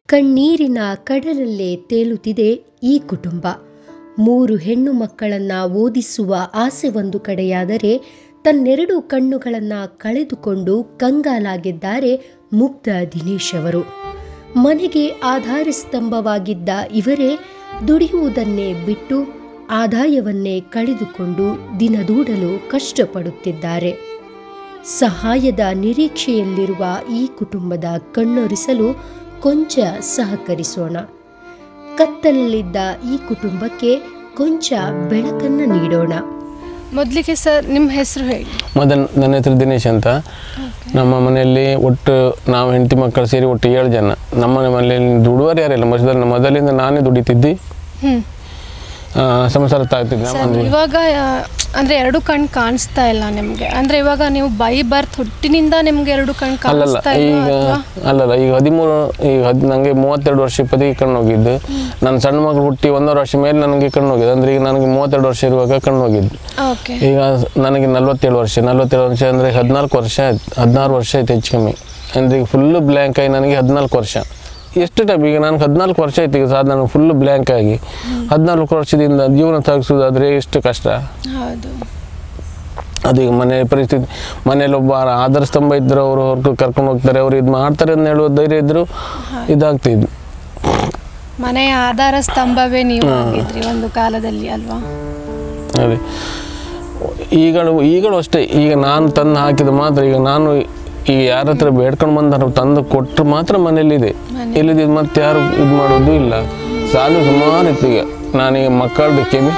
ಕಣ್ಣೀರಿನ ಕಡಲಲ್ಲೇ ತೇಲುತ್ತಿದೆ ಈ ಕುಟುಂಬ ಮೂರು ಹೆಣ್ಣು ಮಕ್ಕಳನ್ನ ಓದಿಸುವ ಆಸೆ ಒಂದು ಕಡೆಯಾದರೆ ತನ್ನೆರಡು ಕಣ್ಣುಗಳನ್ನ ಕಳೆದುಕೊಂಡು ಕಂಗಾಲಾಗಿದ್ದಾರೆ ಮುಗ್ಧ ದಿನೇಶ್ ಅವರು ಮನೆಗೆ ಆಧಾರ ಸ್ತಂಭವಾಗಿದ್ದ ಇವರೇ ದುಡಿಯುವುದನ್ನೇ ಬಿಟ್ಟು ಆದಾಯವನ್ನೇ ಕಳೆದುಕೊಂಡು ದಿನದೂಡಲು ಕಷ್ಟಪಡುತ್ತಿದ್ದಾರೆ ಸಹಾಯದ ನಿರೀಕ್ಷೆಯಲ್ಲಿರುವ ಈ ಕುಟುಂಬದ ಕಣ್ಣೊರೆಸಲು ಕೊಂಚ ಸಹಕರಿಸೋಣ ಕತ್ತಲಲ್ಲಿದ್ದ ಈ ಕುಟುಂಬಕ್ಕೆ ಕೊಂಚ ಬೆಳಕನ್ನು ನೀಡೋಣ ಮೊದಲಿಗೆ ಸರ್ ನಿಮ್ಮ ಹೆಸರು ಹೇಳಿ ಮೊದಲು ನನ್ನ ಹೆಸರು ದಿನೇಶ್ ಅಂತ ನಮ್ಮ ಮನೆಯಲ್ಲಿ ಒಟ್ಟು ನಾವು ಹೆಂಡತಿ ಮಕ್ಕಳು ಸೇರಿ ಒಟ್ಟು ಏಳು ಜನ ನಮ್ಮ ಮನೆಯಲ್ಲಿ ದುಡುವರು ಯಾರಿಲ್ಲ ಮೊದಲು ಮೊದಲಿಂದ ನಾನೇ ದುಡಿತಿದ್ದಿ ಹ್ಮ್ ಆ, ಸಂಸಾರ ತಾಗ್ತಿದ್ದೆ ಸರ್ ನಮ್ಮ ಇವಾಗ ಆ, ಅಂದ್ರೆ ಎರಡು ಕಣ್ಣು ಕಾಣಿಸ್ತಾ ಇಲ್ಲ ನಿಮ್ಗೆ ಅಂದ್ರೆ ಇವಾಗ ನೀವು ಬೈ ಬರ್ತ್ ಹುಟ್ಟಿನಿಂದ ನಿಮ್ಗೆ ಎರಡು ಕಣ್ಣು ಅಲ್ಲಲ್ಲ ಕಾಣಿಸ್ತಾ ಇಲ್ಲ ಈಗ ಅಥವಾ ಅಲ್ಲಲ್ಲ ಈಗ ಹದಿಮೂರು ಈಗ ಹದ್ ನನಗೆ ಮೂವತ್ತೆರಡು ವರ್ಷ ಇಪ್ಪತ್ತಿಗೆ ಕಣ್ಣು ಹೋಗಿದ್ದು ನನ್ನ ಸಣ್ಣ ಮಗಳು ಹುಟ್ಟಿ ಒಂದೂವರೆ ವರ್ಷ ಮೇಲೆ ನನಗೆ ಕಣ್ಣು ಹೋಗಿದೆ ಅಂದರೆ ಈಗ ನನಗೆ ಮೂವತ್ತೆರಡು ವರ್ಷ ಇರುವಾಗ ಕಣ್ಣು ಹೋಗಿದ್ದು ಓಕೆ ಈಗ ನನಗೆ ನಲ್ವತ್ತೇಳು ವರ್ಷ ನಲ್ವತ್ತೇಳು ವರ್ಷ ಅಂದರೆ ಹದಿನಾಲ್ಕು ವರ್ಷ ಆಯ್ತು ಹದಿನಾರು ವರ್ಷ ಆಯ್ತು ಹೆಚ್ಚು ಕಮ್ಮಿ ಅಂದರೆ ಈಗ ಫುಲ್ಲು ಬ್ಲ್ಯಾಂಕ್ ಆಗಿ ನನಗೆ ಹದಿನಾಲ್ಕು ವರ್ಷ ಎಷ್ಟು ಟೈಮ್ ಈಗ ನನಗೆ ಹದಿನಾಲ್ಕು ವರ್ಷ ಆಯ್ತು ಈಗ ಸಾಧ ನನಗೆ ಫುಲ್ಲು ಬ್ಲ್ಯಾಂಕ್ ಆಗಿ ಹದಿನಾಲ್ಕು ವರ್ಷದಿಂದ ಜೀವನ ಸಾಗಿಸೋದಾದರೆ ಎಷ್ಟು ಕಷ್ಟ ಹೌದು ಅದು ಈಗ ಮನೆ ಪರಿಸ್ಥಿತಿ ಮನೇಲಿ ಒಬ್ಬ ಆಧಾರ ಸ್ತಂಭ ಇದ್ದರು ಅವರು ಹೊರಗೆ ಕರ್ಕೊಂಡು ಹೋಗ್ತಾರೆ ಅವ್ರು ಇದು ಮಾಡ್ತಾರೆ ಅಂತ ಹೇಳುವ ಧೈರ್ಯ ಇದ್ದರು ಇದಾಗ್ತಿದ್ದು ಮನೆಯ ಆಧಾರ ಸ್ತಂಭವೇ ನೀವು ಆಗಿದ್ರಿ ಒಂದು ಕಾಲದಲ್ಲಿ ಅಲ್ವಾ ಅದೇ ಈಗಳು ಈಗಳು ಅಷ್ಟೇ ಈಗ ನಾನು ತಂದು ಹಾಕಿದ ಮಾತ್ರ ಈಗ ನಾನು ಈಗ ಯಾರ ಹತ್ರ ಬೇಡ್ಕೊಂಡು ಬಂದಾರ ತಂದು ಕೊಟ್ಟರೆ ಮಾತ್ರ ಮನೇಲಿದೆ ಇಲ್ಲಿದ್ದು ಮತ್ತೆ ಯಾರು ಇದು ಮಾಡೋದು ಇಲ್ಲ ಸಾಲು ಸುಮಾರು ಇತ್ತು ಈಗ ನಾನೀಗ ಮಕ್ಕಳದ್ದು ಕೆಮಿ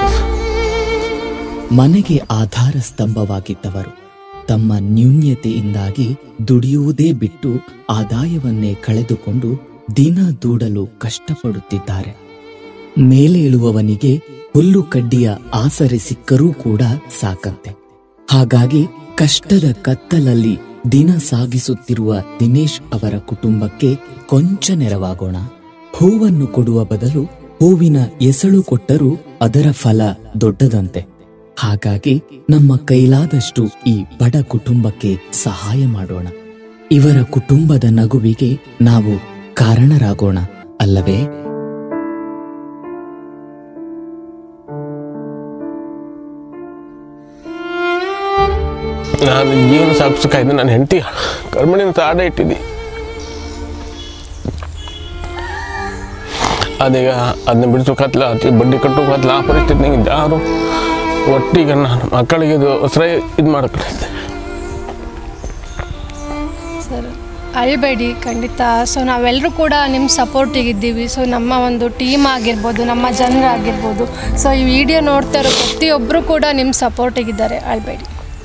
ಮನೆಗೆ ಆಧಾರ ಸ್ತಂಭವಾಗಿದ್ದವರು ತಮ್ಮ ನ್ಯೂನ್ಯತೆಯಿಂದಾಗಿ ದುಡಿಯುವುದೇ ಬಿಟ್ಟು ಆದಾಯವನ್ನೇ ಕಳೆದುಕೊಂಡು ದಿನ ದೂಡಲು ಕಷ್ಟಪಡುತ್ತಿದ್ದಾರೆ ಮೇಲೇಳುವವನಿಗೆ ಹುಲ್ಲು ಕಡ್ಡಿಯ ಆಸರೆ ಸಿಕ್ಕರೂ ಕೂಡ ಸಾಕಂತೆ ಹಾಗಾಗಿ ಕಷ್ಟದ ಕತ್ತಲಲ್ಲಿ ದಿನ ಸಾಗಿಸುತ್ತಿರುವ ದಿನೇಶ್ ಅವರ ಕುಟುಂಬಕ್ಕೆ ಕೊಂಚ ನೆರವಾಗೋಣ ಹೂವನ್ನು ಕೊಡುವ ಬದಲು ಹೂವಿನ ಎಸಳು ಕೊಟ್ಟರೂ ಅದರ ಫಲ ದೊಡ್ಡದಂತೆ ಹಾಗಾಗಿ ನಮ್ಮ ಕೈಲಾದಷ್ಟು ಈ ಬಡ ಕುಟುಂಬಕ್ಕೆ ಸಹಾಯ ಮಾಡೋಣ ಇವರ ಕುಟುಂಬದ ನಗುವಿಗೆ ನಾವು ಕಾರಣರಾಗೋಣ ಅಲ್ಲವೇ ನಾನು ಜೀವನ ಸಾಗಿಸೋಕಾಯ್ತು ನನ್ನ ಹೆಂಡತಿ ಕರ್ಮಣಿನ ತಾಡ ಇಟ್ಟಿದ್ದಿ ಅದೀಗ ಅದನ್ನ ಬಿಡಿಸೋಕತ್ಲ ಬಡ್ಡಿ ಕಟ್ಟೋಕತ್ಲ ಆ ಪರಿಸ್ಥಿತಿ ನಂಗೆ ಯಾರು ಒಟ್ಟಿಗೆ ನಾನು ಮಕ್ಕಳಿಗೆ ಇದು ಹೊಸರ ಇದು ಮಾಡ್ಕೊಂಡಿದ್ದೆ ಸರ್ ಅಳ್ಬೇಡಿ ಖಂಡಿತ ಸೊ ನಾವೆಲ್ಲರೂ ಕೂಡ ನಿಮ್ಮ ಸಪೋರ್ಟಿಗಿದ್ದೀವಿ ಸೊ ನಮ್ಮ ಒಂದು ಟೀಮ್ ಆಗಿರ್ಬೋದು ನಮ್ಮ ಜನರಾಗಿರ್ಬೋದು ಸೊ ಈ ವಿಡಿಯೋ ನೋಡ್ತಾ ಇರೋ ಪ್ರತಿಯೊಬ್ಬರು ಕೂಡ ನಿಮ್ಮ ಸಪೋರ್ಟಿಗಿದ್ದಾರೆ ಅಳ್ಬೇಡಿ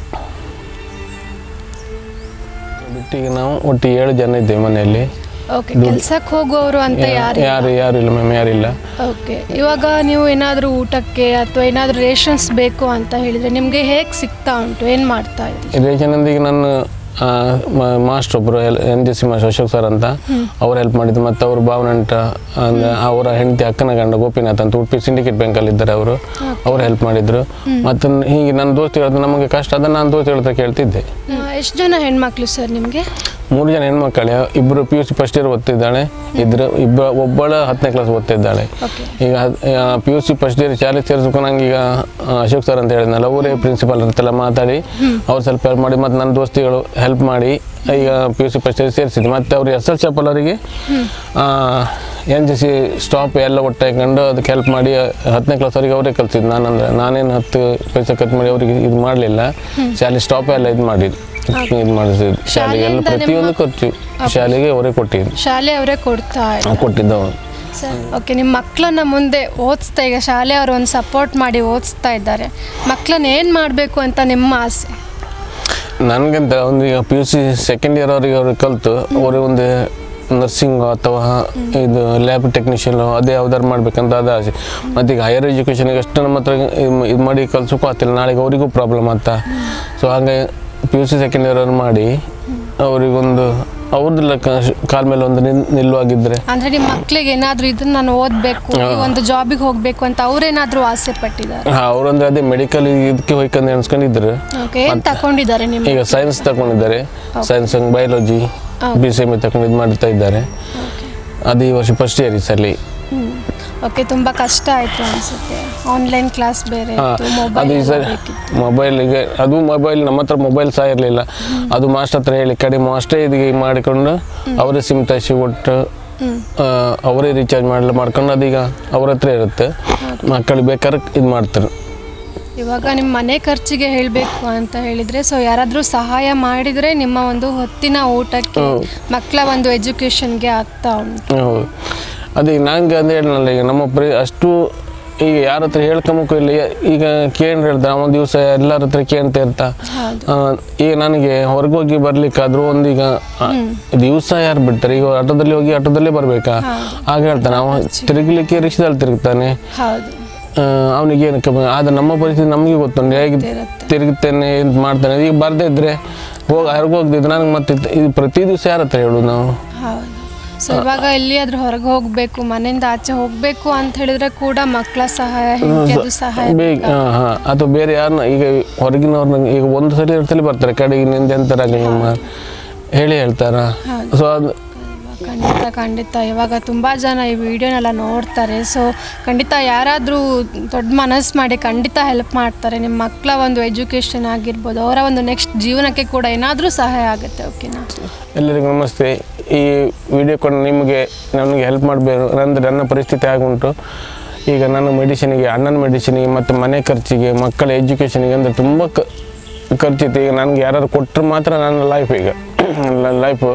ಬಿಟ್ಟಿಗೆ ನಾವು ಒಟ್ಟು ಏಳು ಜನ ಇದ್ದೇವೆ ಮನೆಯಲ್ಲಿ ಓಕೆ ಕೆಲ್ಸಕ್ಕೆ ಹೋಗುವವರು ಅಂತ ಯಾರು ಯಾರು ಯಾರು ಇಲ್ಲ ಮ್ಯಾಮ್ ಯಾರಿಲ್ಲ ಓಕೆ ಇವಾಗ ನೀವು ಏನಾದರೂ ಊಟಕ್ಕೆ ಅಥವಾ ಏನಾದರೂ ರೇಷನ್ಸ್ ಬೇಕು ಅಂತ ಹೇಳಿದರೆ ನಿಮಗೆ ಹೇಗೆ ಸಿಗ್ತಾ ಉಂಟು ಏನು ಮಾಡ್ತಾ ಇದ್ದೀರಿ ರೇಷನಂದಿಗೆ ನನ್ನ ಮಾಸ್ಟರ್ ಒಬ್ಬರು N G C master Ashok sir ಅಂತ ಅವ್ರು ಹೆಲ್ಪ್ ಮಾಡಿದ್ರು ಮತ್ತು ಅವ್ರ ಭಾವನಂಟ ಅಂದರೆ ಅವರ ಹೆಂಡತಿ ಅಕ್ಕನ ಗಂಡ ಗೋಪಿನಾಥ್ ಅಂತ ಉಡುಪಿ ಸಿಂಡಿಕೇಟ್ ಬ್ಯಾಂಕಲ್ಲಿ ಇದ್ದಾರೆ ಅವರು ಅವ್ರು ಹೆಲ್ಪ್ ಮಾಡಿದ್ರು ಮತ್ತು ಹೀಗೆ ನನ್ನ ದೋಸ್ತಿ ಹೇಳಿದ್ರು ನಮಗೆ ಕಷ್ಟ ಅದನ್ನು ನಾನು ದೋಸ್ತಿ ಹೇಳ್ತಾ ಕೇಳ್ತಿದ್ದೆ ಎಷ್ಟು ಜನ ಹೆಣ್ಮಕ್ಳು ಸರ್ ನಿಮಗೆ ಮೂರು ಜನ ಹೆಣ್ಮಕ್ಕಳೇ ಇಬ್ಬರು P U C first year ಓದ್ತಿದ್ದಾಳೆ ಇದ್ರು ಇಬ್ಬ ಒಬ್ಬಳ ಹತ್ತನೇ ಕ್ಲಾಸ್ ಓದ್ತಿದ್ದಾಳೆ ಓಕೆ ಈಗ P U C first year ಶಾಲೆ ಸೇರಿಸ್ಬೇಕು ನಂಗೆ ಈಗ ಆ, ಅಶೋಕ್ ಸರ್ ಅಂತ ಹೇಳಿದ್ನಲ್ಲ ಅವರೇ ಪ್ರಿನ್ಸಿಪಾಲ್ ಅಂತೆಲ್ಲ ಮಾತಾಡಿ ಅವ್ರು ಸ್ವಲ್ಪ ಹೆಲ್ಪ್ ಮಾಡಿ ಮತ್ತು ನನ್ನ ದೋಸ್ತಿಗಳು ಹೆಲ್ಪ್ ಮಾಡಿ ಈಗ P U C first year ಸೇರಿಸಿದ್ದು ಮತ್ತು ಅವ್ರು ಎಸ್ ಎಲ್ ಚಪ್ಪಲ್ ಅವರಿಗೆ ಎನ್ ಜಿ ಸಿ ಸ್ಟಾಪ್ ಎಲ್ಲ ಒಟ್ಟಾಕೊಂಡು ಅದಕ್ಕೆ ಹೆಲ್ಪ್ ಮಾಡಿ ಹತ್ತನೇ ಕ್ಲಾಸ್ವರೆಗೆ ಅವರೇ ಕಲ್ಸಿದ್ದು ನಾನಂದ್ರೆ ನಾನೇನು ಹತ್ತು ಪೈಸೆ ಖರ್ಚು ಮಾಡಿ ಅವ್ರಿಗೆ ಇದು ಮಾಡಲಿಲ್ಲ ಶಾಲೆ ಸ್ಟಾಪ್ ಎಲ್ಲ ಇದು ಮಾಡಿದ್ದು ಇದು ಮಾಡಿಸಿದ್ದು ಶಾಲೆಗೆ ಎಲ್ಲ ಶಾಲೆಯಿಂದ ಪ್ರತಿಯೊಂದು ಖರ್ಚು ಶಾಲೆಗೆ ಅವರೇ ಕೊಟ್ಟಿದ್ದು ಶಾಲೆ ಅವರೇ ಕೊಡ್ತಾ ಇದ್ದಾರೆ ಕೊಟ್ಟಿದ್ದವು ಸರ್ ಓಕೆ ನಿಮ್ಮ ಮಕ್ಕಳನ್ನ ಮುಂದೆ ಓದಿಸ್ತಾ ಈಗ ಶಾಲೆಯವರು ಒಂದು ಸಪೋರ್ಟ್ ಮಾಡಿ ಓದಿಸ್ತಾ ಇದ್ದಾರೆ ಮಕ್ಕಳನ್ನ ಏನು ಮಾಡಬೇಕು ಅಂತ ನಿಮ್ಮ ಆಸೆ ನನಗಂತ ಒಂದು ಈಗ P U C second year ಅವರಿಗೆ ಅವ್ರಿಗೆ ಕಲಿತು ಅವ್ರಿಗೆ ಒಂದು ನರ್ಸಿಂಗ್ ಅಥವಾ ಇದು ಲ್ಯಾಬ್ ಟೆಕ್ನಿಷಿಯನ್ ಅದೇ ಯಾವ್ದಾರು ಮಾಡ್ಬೇಕಂತ ಅದು ಆಸೆ ಮತ್ತು ಈಗ ಹೈಯರ್ ಎಜುಕೇಷನ್ಗೆ ಅಷ್ಟು ನಮ್ಮ ಹತ್ರ ಇದು ಮಾಡಿ ಕಲ್ಸೋಕ್ಕೂ ಆಗ್ತಿಲ್ಲ ನಾಳೆಗೆ ಅವರಿಗೂ ಪ್ರಾಬ್ಲಮ್ ಆಗ್ತಾ ಸೊ ಹಾಗೆ P U C second year ಅವ್ರು ಮಾಡಿ ಅವರಿಗೊಂದು ಅವ್ರದ್ದೆಲ್ಲ ಕಾಲ ಮೇಲೆ ಒಂದು ನಿಲ್ ನಿಲ್ಲುವಾಗಿದ್ದರೆ ಅಂದ್ರೆ ನಿಮ್ಮ ಮಕ್ಳಿಗೆ ಏನಾದರೂ ಇದನ್ನ ನಾನು ಓದಬೇಕು ಈ ಒಂದು ಜಾಬಿಗೆ ಹೋಗಬೇಕು ಅಂತ ಅವ್ರೇನಾದರೂ ಆಸೆ ಪಟ್ಟಿದ್ದಾರೆ ಹಾಂ ಅವರಂದ್ರೆ ಅದೇ ಮೆಡಿಕಲ್ ಇದಕ್ಕೆ ಹೋಯ್ಕಂದು ಎಣಿಸ್ಕೊಂಡಿದ್ರು ಓಕೆ ಏನು ತಗೊಂಡಿದ್ದಾರೆ ನಿಮ್ಮ ಈಗ ಸೈನ್ಸ್ ತಗೊಂಡಿದ್ದಾರೆ science biology B C M ತಗೊಂಡು ಇದು ಮಾಡ್ತಾ ಇದ್ದಾರೆ ಅದು ಈ ವರ್ಷ ಫಸ್ಟ್ ಇಯರ್ ಈ ಸಲ ಓಕೆ ತುಂಬ ಕಷ್ಟ ಆಯಿತು ಅನಿಸುತ್ತೆ ಆನ್ಲೈನ್ ಕ್ಲಾಸ್ ಬೇರೆ ಹಾ, ಇತ್ತು ಅದು ಮೊಬೈಲ್ ಈ ಸರಿ ಮೊಬೈಲಿಗೆ ಅದು ಮೊಬೈಲ್ ನಮ್ಮ ಹತ್ರ ಮೊಬೈಲ್ ಸಹ ಇರಲಿಲ್ಲ ಅದು ಮಾಸ್ಟರ್ ಹತ್ರ ಹೇಳಿ ಕಡಿಮೆ ಅಷ್ಟೇ ಇದಕ್ಕೆ ಮಾಡಿಕೊಂಡು ಅವರೇ ಸಿಮ್ ತರಿಸಿ ಕೊಟ್ಟು ಆ, ಅವರೇ ರೀಚಾರ್ಜ್ ಮಾಡಲು ಮಾಡ್ಕೊಂಡು ಅದೀಗ ಅವ್ರ ಹತ್ರ ಇರುತ್ತೆ ಮಕ್ಕಳು ಬೇಕಾದ್ರೆ ಇದು ಮಾಡ್ತಾರೆ ಇವಾಗ ನಿಮ್ಮ ಮನೆ ಖರ್ಚಿಗೆ ಹೇಳಬೇಕು ಅಂತ ಹೇಳಿದರೆ ಸೊ ಯಾರಾದರೂ ಸಹಾಯ ಮಾಡಿದರೆ ನಿಮ್ಮ ಒಂದು ಹೊತ್ತಿನ ಊಟಕ್ಕೆ ಮಕ್ಕಳ ಒಂದು ಎಜುಕೇಷನ್ಗೆ ಆಗ್ತಾ ಉಂಟು ಹೌದು ಅದೇ ನಂಗೆ ಅಂತ ಹೇಳಿನಲ್ಲ ಈಗ ನಮ್ಮ ಪ್ರಿ ಅಷ್ಟು ಈಗ ಯಾರ ಹತ್ರ ಹೇಳ್ಕೊಂಬಕ್ಕೂ ಇಲ್ಲ ಈಗ ಕೇಂದ್ರ ಹೇಳ್ತಾರೆ ಒಂದು ದಿವಸ ಎಲ್ಲರ ಹತ್ರ ಕೇಳ್ತಾ ಇರ್ತಾ ಹೌದು. ಆ, ಈಗ ನನಗೆ ಹೊರಗೆ ಹೋಗಿ ಬರ್ಲಿಕ್ಕಾದ್ರೂ ಒಂದು ಈಗ ಆ, ದಿವಸ ಯಾರು ಬಿಡ್ತಾರೆ ಈಗ ಆಟೋದಲ್ಲಿ ಹೋಗಿ ಆಟೋದಲ್ಲೇ ಬರ್ಬೇಕಾ ಆಗ ಹೇಳ್ತಾನೆ ಅವ ತಿರುಗಲಿಕ್ಕೆ ರಿಕ್ಷಾದಲ್ಲಿ ತಿರುಗ್ತಾನೆ ಹೌದು ಅವನಿಗೆ ಏನು ಕಮ್ಮಿ ಆದ್ರೆ ನಮ್ಮ ಪರಿಸ್ಥಿತಿ ನಮಗೆ ಗೊತ್ತುಂಟು ಹೇಗೆ ಇರುತ್ತೆ. ತಿರುಗುತ್ತೇನೆ ಇದು ಮಾಡ್ತಾನೆ ಈಗ ಬರ್ದೇ ಇದ್ರೆ ಹೋಗಿ ಹೊರಗೆ ಹೋಗ್ದಿದ್ರೆ ನನಗೆ ಮತ್ತೆ ಇದು ಪ್ರತಿ ದಿವಸ ಯಾರ ಹತ್ರ ಹೇಳೋದು ನಾವು ಹೌದು ಸೊ ಇವಾಗ ಎಲ್ಲಿಯಾದ್ರೂ ಹೊರಗೆ ಹೋಗಬೇಕು ಮನೆಯಿಂದ ಆಚೆ ಹೋಗಬೇಕು ಅಂತ ಹೇಳಿದ್ರೆ ಕೂಡ ಮಕ್ಕಳ ಸಹಾಯ ಹೆಂಡತಿಯದು ಸಹಾಯ ಬೇಗ ಹಾಂ ಹಾಂ ಅಥವಾ ಬೇರೆ ಯಾರನ್ನ ಈಗ ಹೊರಗಿನವ್ರನ್ನ ಈಗ ಒಂದು ಸರಿ ಎರಡು ಸಲ ಬರ್ತಾರೆ ಕಡೆಗೆ ನಿಂದ ಎಂತರಾಗಲಿ ನಿಮ್ಮ ಹೇಳಿ ಹೇಳ್ತಾರ ಸೊ ಅದು ಖಂಡಿತ ಖಂಡಿತ ಇವಾಗ ತುಂಬ ಜನ ಈ ವಿಡಿಯೋನೆಲ್ಲ ನೋಡ್ತಾರೆ ಸೊ ಖಂಡಿತ ಯಾರಾದರೂ ದೊಡ್ಡ ಮನಸ್ಸು ಮಾಡಿ ಖಂಡಿತ ಹೆಲ್ಪ್ ಮಾಡ್ತಾರೆ ನಿಮ್ಮ ಮಕ್ಕಳ ಒಂದು ಎಜುಕೇಷನ್ ಆಗಿರ್ಬೋದು ಅವರ ಒಂದು ನೆಕ್ಸ್ಟ್ ಜೀವನಕ್ಕೆ ಕೂಡ ಏನಾದರೂ ಸಹಾಯ ಆಗುತ್ತೆ ಓಕೆನಾ ಎಲ್ಲರಿಗೂ ನಮಸ್ತೆ ಈ ವಿಡಿಯೋ ಕೊಂಡು ನಿಮಗೆ ನನಗೆ ಹೆಲ್ಪ್ ಮಾಡಬೇಕು ಅಂದರೆ ನನ್ನ ಪರಿಸ್ಥಿತಿ ಆಗುಂಟು ಈಗ ನನ್ನ ಮೆಡಿಸಿನಿಗೆ ಅಣ್ಣನ ಮೆಡಿಸಿನಿಗೆ ಮತ್ತು ಮನೆ ಖರ್ಚಿಗೆ ಮಕ್ಕಳ ಎಜುಕೇಷನಿಗೆ ಅಂದರೆ ತುಂಬ ಕ ಖರ್ಚಿತ್ತು ಈಗ ನನಗೆ ಯಾರಾದ್ರು ಕೊಟ್ಟರೆ ಮಾತ್ರ ನನ್ನ ಲೈಫ್ ಈಗ ಲೈಫು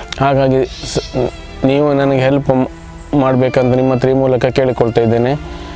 ಹಾಗಾಗಿ ಸ- ನೀವು ನನಗೆ ಹೆಲ್ಪ್ ಮಾಡಬೇಕಂತ ನಿಮ್ಮ ಹತ್ರ ಈ ಮೂಲಕ ಕೇಳಿಕೊಳ್ತಾ ಇದ್ದೇನೆ